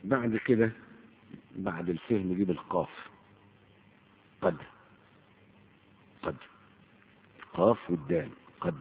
بعد كده بعد الفهم نجيب القاف قد قد القاف والدال قد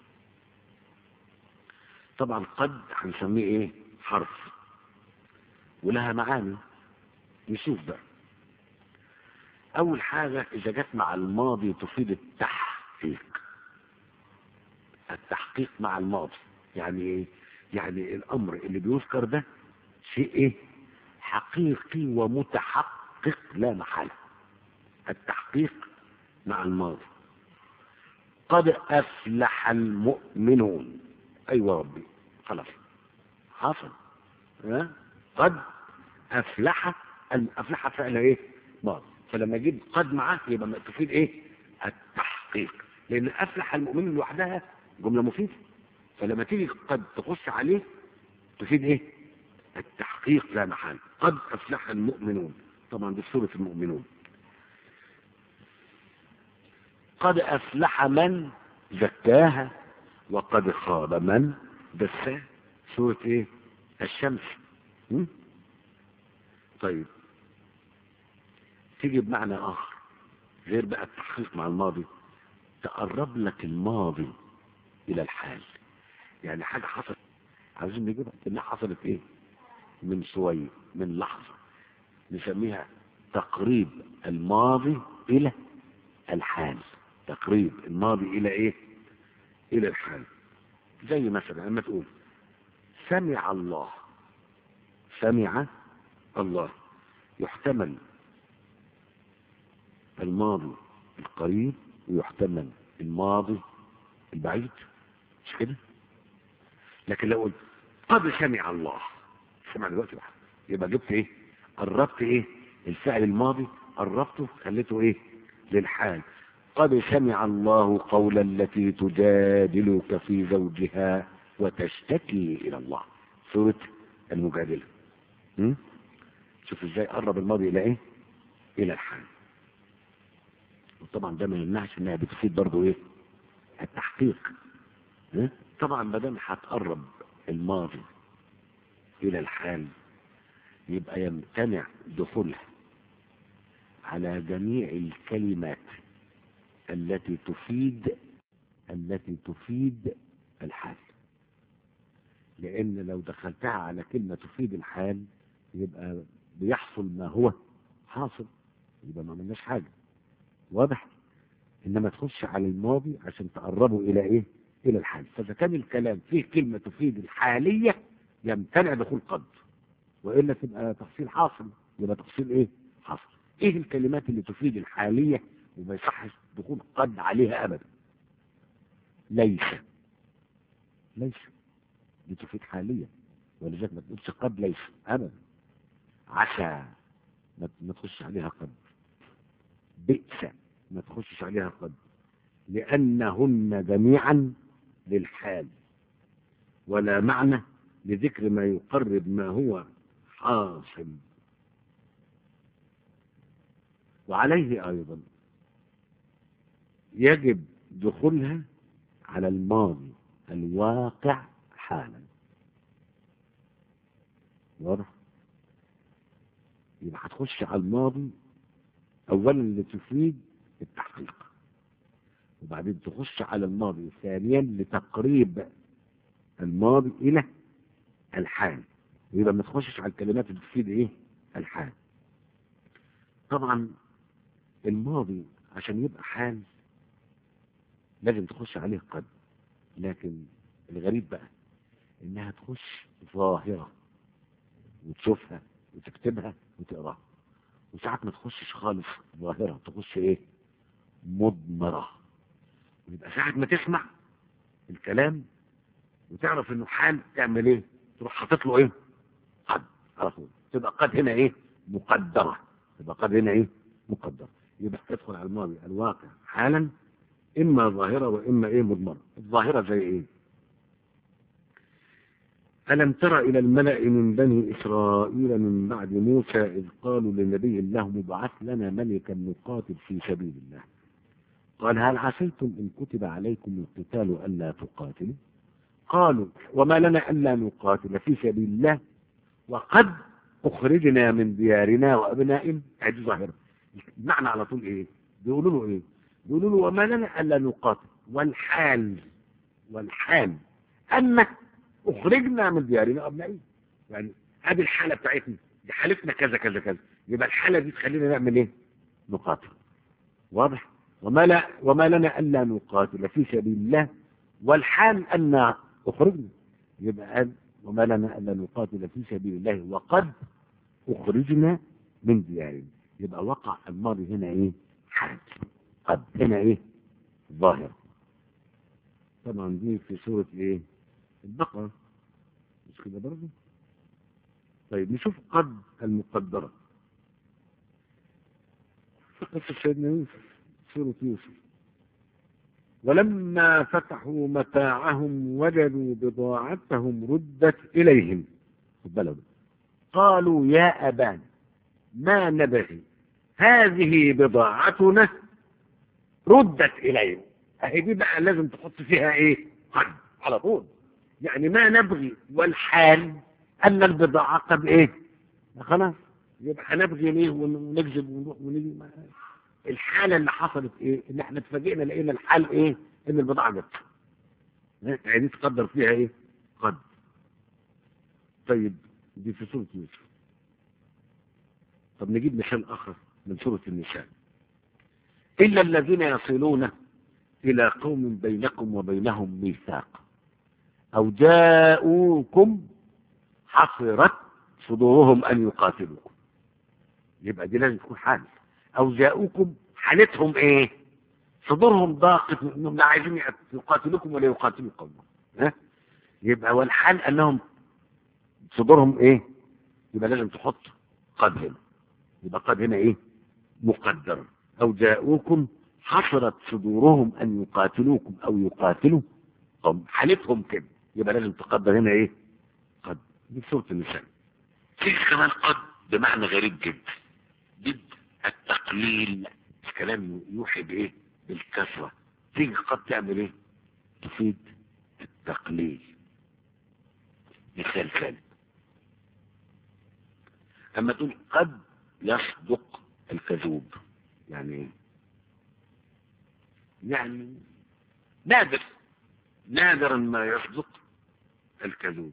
طبعا قد هنسميه ايه حرف ولها معاني نشوف بقى اول حاجة اذا جت مع الماضي تفيد التحقيق التحقيق مع الماضي يعني ايه يعني الامر اللي بيذكر ده شيء ايه حقيقي ومتحقق لا محالة التحقيق مع الماضي قد افلح المؤمنون ايوه ربي خلاص حصل ها قد افلح افلح فعل ايه ماضي فلما اجيب قد معاه يبقى تفيد ايه التحقيق لان افلح المؤمنين لوحدها جمله مفيده فلما تيجي قد تخش عليه تفيد ايه التحقيق لا محال قد افلح المؤمنون طبعا دي سوره المؤمنون قد افلح من زكاها وقد خاب من دساها سوره ايه الشمس م? طيب تيجي بمعنى اخر غير بقى التحقيق مع الماضي تقرب لك الماضي الى الحال يعني حاجة حصلت عايزين نجيبها انها حصلت ايه من شوية من لحظة نسميها تقريب الماضي الى الحال تقريب الماضي الى ايه الى الحال زي مثلا لما تقول سمع الله سمع الله يحتمل الماضي القريب ويحتمل الماضي البعيد مش كده لكن لو قلت قد سمع الله سمع دلوقتي بقى يبقى جبت ايه قربت ايه الفعل الماضي قربته خليته ايه للحال قد سمع الله قول التي تجادلك في زوجها وتشتكي الى الله سورة المجادلة م? شوف ازاي قرب الماضي الى ايه الى الحال وطبعا ده ما يمنعش انها بتفيد برضه ايه التحقيق م? طبعا ما دام هتقرب الماضي الى الحال يبقى يمتنع دخولها على جميع الكلمات التي تفيد التي تفيد الحال لان لو دخلتها على كلمة تفيد الحال يبقى بيحصل ما هو حاصل يبقى ما عملناش حاجة واضح انما تخش على الماضي عشان تقربه الى ايه الى الحال فاذا كان الكلام فيه كلمة تفيد الحالية يمتنع دخول قد والا تبقى تفصيل حاصل يبقى تفصيل ايه حاصل ايه الكلمات اللي تفيد الحالية وما يصحش دخول قد عليها ابدا ليس ليس دي تفيد حالية ولذلك ما تقولش قد ليس ابدا عسى ما تخش عليها قد بئس ما تخشش عليها قد لأنهن جميعا للحال ولا معنى لذكر ما يقرب ما هو حاصل وعليه أيضا يجب دخولها على الماضي الواقع حالا واضح يبقى هتخش على الماضي اولا لتفيد التحقيق وبعدين تخش على الماضي ثانيا لتقريب الماضي الى الحال ويبقى ما تخشش على الكلمات اللي تفيد ايه الحال طبعا الماضي عشان يبقى حال لازم تخش عليه قد لكن الغريب بقى انها تخش ظاهرة وتشوفها وتكتبها وتقراها وساعات ما تخشش خالص ظاهرة تخش ايه مضمرة ويبقى ساعة ما تسمع الكلام وتعرف انه حال تعمل ايه تروح حاطط له ايه قد على طول تبقى قد هنا ايه مقدرة تبقى قد هنا ايه مقدرة يبقى تدخل على الماضي الواقع حالا اما ظاهرة واما ايه مضمرة الظاهرة زي ايه ألم تر إلى الملأ من بني إسرائيل من بعد موسى إذ قالوا لنبي الله مبعث لنا ملكا نقاتل في سبيل الله قال هل عسيتم إن كتب عليكم القتال ألا تقاتلوا قالوا وما لنا ألا نقاتل في سبيل الله وقد اخرجنا من ديارنا وابنائنا هذه ظاهره المعنى على طول ايه بيقولوا له ايه بيقولوا له وما لنا الا نقاتل والحال والحال ان اخرجنا من ديارنا وابنائنا يعني هذه الحاله بتاعتنا دي حالتنا كذا كذا كذا يبقى الحاله دي تخلينا نعمل ايه نقاتل واضح وما لا وما لنا الا نقاتل في سبيل الله والحال ان اخرجنا يبقى قال وما لنا الا نقاتل في سبيل الله وقد اخرجنا من ديارنا يبقى وقع الماضي هنا ايه حال قد هنا ايه ظاهر طبعا دي في سورة ايه البقرة مش كده برضه طيب نشوف قد المقدرة في قصة سيدنا يوسف سورة يوسف ولما فتحوا متاعهم وجدوا بضاعتهم ردت إليهم خد بالك قالوا يا أبانا ما نبغي هذه بضاعتنا ردت إلينا أهي دي بقى لازم تحط فيها إيه قد على طول يعني ما نبغي والحال أن البضاعة قد إيه خلاص يبقى هنبغي ليه ونكذب ونروح ونيجي الحالة اللي حصلت إيه إن إحنا اتفاجئنا لقينا الحال إيه إن البضاعة جت يعني دي تقدر فيها إيه قد طيب دي في سورة يوسف طب نجيب مثال آخر من سورة النساء إلا الذين يصلون إلى قوم بينكم وبينهم ميثاق أو جاءوكم حصرت صدورهم أن يقاتلوكم يبقى دي لازم تكون حال أو جاءوكم حالتهم إيه صدورهم ضاقت إنهم لا عايزين يقاتلوكم ولا يقاتلوا قومهم ها يبقى والحال أنهم صدورهم إيه يبقى لازم تحط قد هنا يبقى قد هنا إيه مقدر أو جاءوكم حصرت صدورهم أن يقاتلوكم أو يقاتلوا قوم حالتهم كده يبقى لازم تقدر هنا إيه قد دي سورة النساء في كمان قد بمعنى غريب جدا ضد التقليل الكلام يوحي بايه بالكثرة تيجي قد تعمل ايه تفيد التقليل مثال ثالث اما تقول قد يصدق الكذوب يعني ايه يعني نادر نادرا ما يصدق الكذوب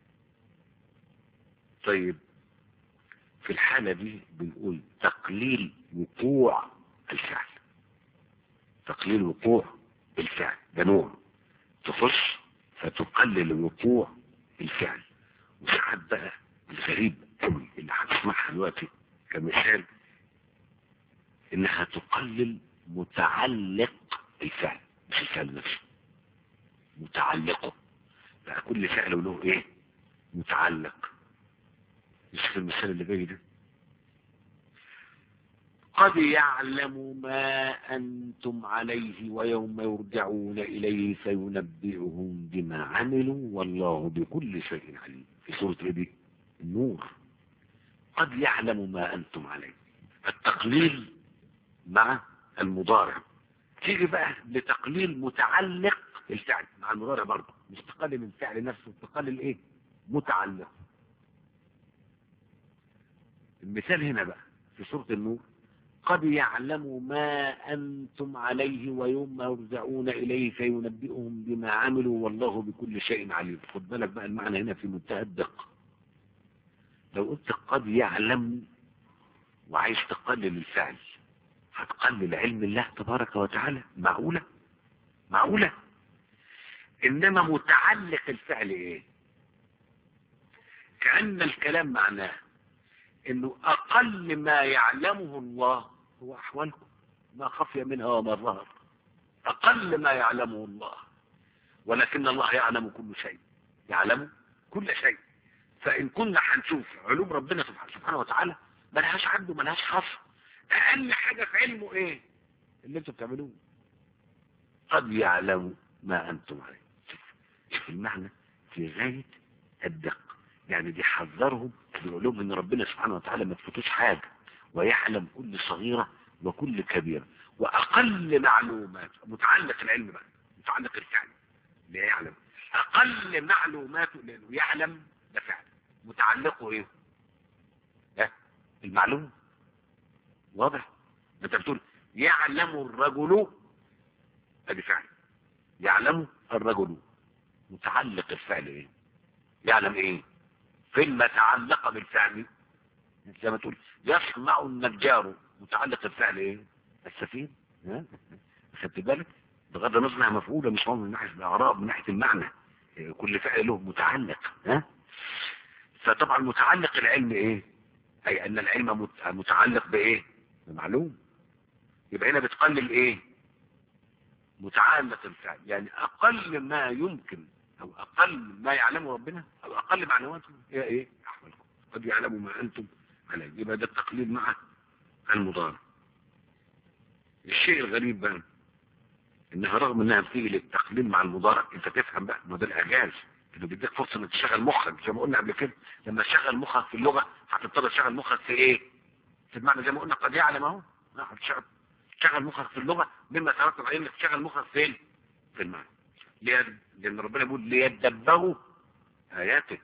طيب في الحالة دي بنقول تقليل وقوع الفعل تقليل وقوع الفعل ده نوع تخش فتقلل وقوع الفعل وساعات بقى الغريب قوي اللي هتسمعها دلوقتي كمثال انها تقلل متعلق الفعل مش الفعل نفسه متعلقه بقى كل فعل له ايه متعلق مش في المثال اللي جاي ده قد يعلم ما أنتم عليه ويوم يرجعون إليه فينبئهم بما عملوا والله بكل شيء عليم في سورة ايه دي النور قد يعلم ما أنتم عليه التقليل مع المضارع تيجي بقى لتقليل متعلق الفعل مع المضارع برضه مش تقلل الفعل نفسه تقلل ايه متعلق المثال هنا بقى في سورة النور قد يعلم ما أنتم عليه ويوم يرجعون إليه فينبئهم بما عملوا والله بكل شيء عليم خد بالك بقى المعنى هنا في منتهى الدقة لو قلت قد يعلم وعايز تقلل الفعل هتقلل علم الله تبارك وتعالى معقولة معقولة إنما متعلق الفعل إيه كأن الكلام معناه انه اقل ما يعلمه الله هو احوالكم ما خفي منها وما ظهر اقل ما يعلمه الله ولكن الله يعلم كل شيء يعلم كل شيء فان كنا هنشوف علوم ربنا سبحانه وتعالى ملهاش عنده ملهاش حصر اقل حاجة في علمه ايه اللي انتوا بتعملوه قد يعلم ما انتم عليه شوف المعنى في غاية الدقة يعني دي حذرهم بيقول لهم ان ربنا سبحانه وتعالى ما تفوتوش حاجة ويعلم كل صغيرة وكل كبيرة واقل معلومات متعلق العلم بقى متعلق الفعل لا يعلم اقل معلوماته لانه يعلم ده فعل متعلقه ايه المعلوم واضح انت بتقول يعلم الرجل ادي فعل يعلم الرجل متعلق الفعل ايه يعلم ايه فيما تعلق بالفعل زي ما تقول يسمع النجار متعلق الفعل ايه السفينه ها خدت بالك بغض النظر انها مفعوله مش من ناحيه الاعراب من ناحيه المعنى كل فعل له متعلق ها فطبعا متعلق العلم ايه اي ان العلم متعلق بايه بمعلوم يبقى هنا بتقلل ايه متعلق الفعل يعني اقل ما يمكن او اقل ما يعلمه ربنا او اقل معلوماته هي ايه احملكم قد يعلموا ما انتم عليه يبقى ده التقليل مع المضارع الشيء الغريب بقى انها رغم انها بتيجي للتقليل مع المضارع انت تفهم بقى ما ده الاعجاز انه بيديك فرصه انك تشغل مخك زي ما قلنا قبل كده لما تشغل مخك في اللغه هتضطر تشغل مخك في ايه في المعنى زي ما قلنا قد يعلم اهو هتشغل تشغل مخك في اللغه مما ترتب عليه انك تشغل مخك فين في المعنى ليه؟ لان ربنا بيقول ليدبروا اياته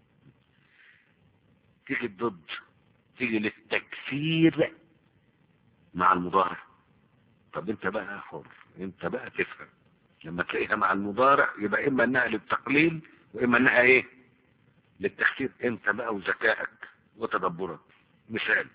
تيجي الضد تيجي للتكفير مع المضارع طب انت بقى حر انت بقى تفهم لما تلاقيها مع المضارع يبقى اما انها للتقليل واما انها ايه للتخفيف انت بقى وذكائك وتدبرك مثال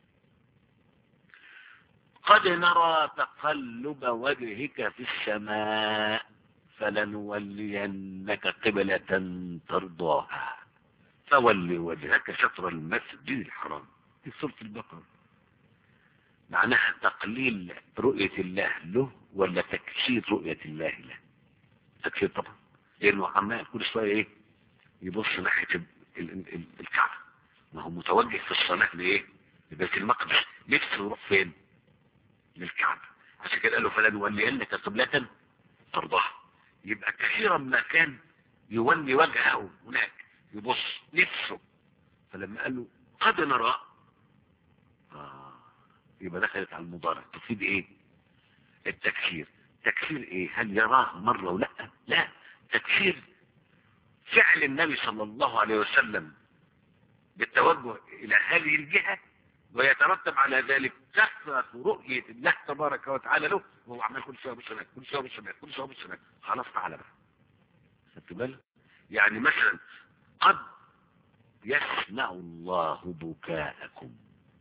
قد نرى تقلب وجهك في السماء فلنولينك قبلة ترضاها فول وجهك شطر المسجد الحرام في سورة البقرة معناها تقليل رؤية الله له ولا تكشير رؤية الله له تكشير طبعا لأنه عمال كل شوية إيه يبص ناحية ال- ال- ال- الكعبة ما هو متوجه في الصلاة لإيه لبيت المقدس نفسه يروح فين للكعبة عشان كده قال له فلا نولينك قبلة ترضاها يبقى كثيرا ما كان يولي وجهه هناك يبص نفسه فلما قال له قد نرى آه يبقى دخلت على المضارع تفيد ايه التكفير تكفير ايه هل يراه مرة ولا لا تكفير فعل النبي صلى الله عليه وسلم بالتوجه الى هذه الجهة ويترتب على ذلك كثرة رؤية الله تبارك وتعالى له وهو عمال كل شوية بالسماء كل شوية بالسماء كل شوية بالسماء خلاص تعالى بقى خدت بالك يعني مثلا قد يسمع الله بكاءكم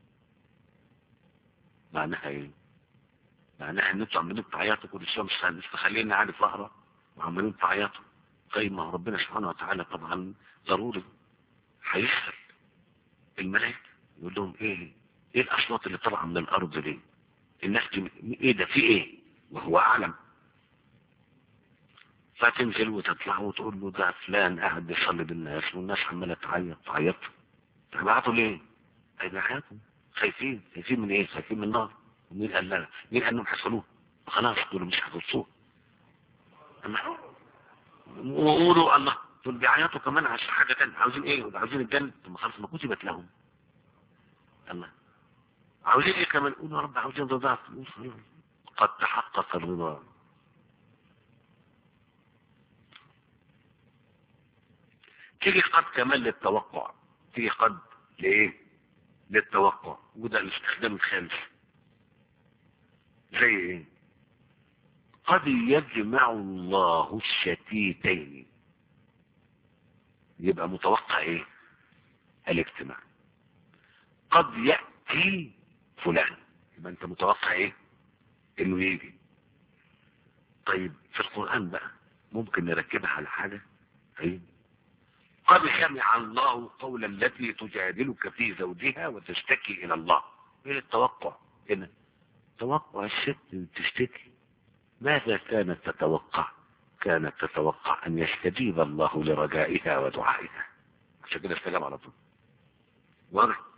معناها ايه معناها ان انتوا عمالين تعيطوا كل شويه مش مش مخليني عارف اقرا وعمالين تعيطوا طيب ما هو ربنا سبحانه وتعالى طبعا ضروري هيسال الملائكه يقول لهم ايه ايه الاصوات اللي طالعه من الارض دي الناس دي ايه ده في ايه وهو اعلم فتنزل وتطلع وتقول له ده فلان قاعد بيصلي بالناس والناس عماله تعيط تعيط تبعتوا ليه؟ اي بيعيطوا خايفين خايفين من ايه؟ خايفين من النار ومين قال لا مين قال انهم حصلوه؟ خلاص دول مش هيخلصوه أما وقولوا الله دول بيعيطوا كمان عشان حاجه ثانيه عاوزين ايه؟ عاوزين الجنه طب خلاص ما كتبت لهم الله عاوزين ايه كمان قولوا يا رب عاوزين رضاك قد تحقق الرضا تيجي قد كمان للتوقع تيجي قد لايه للتوقع وده الاستخدام الخامس زي ايه قد يجمع الله الشتيتين يبقى متوقع ايه الاجتماع قد يأتي فلان يبقى انت متوقع ايه انه يجي طيب في القرآن بقى ممكن نركبها على حاجة ايه قد سمع الله قول التي تجادلك في زوجها وتشتكي الى الله ايه التوقع هنا توقع الست تشتكي ماذا كانت تتوقع كانت تتوقع ان يستجيب الله لرجائها ودعائها عشان كده استجاب على طول واضح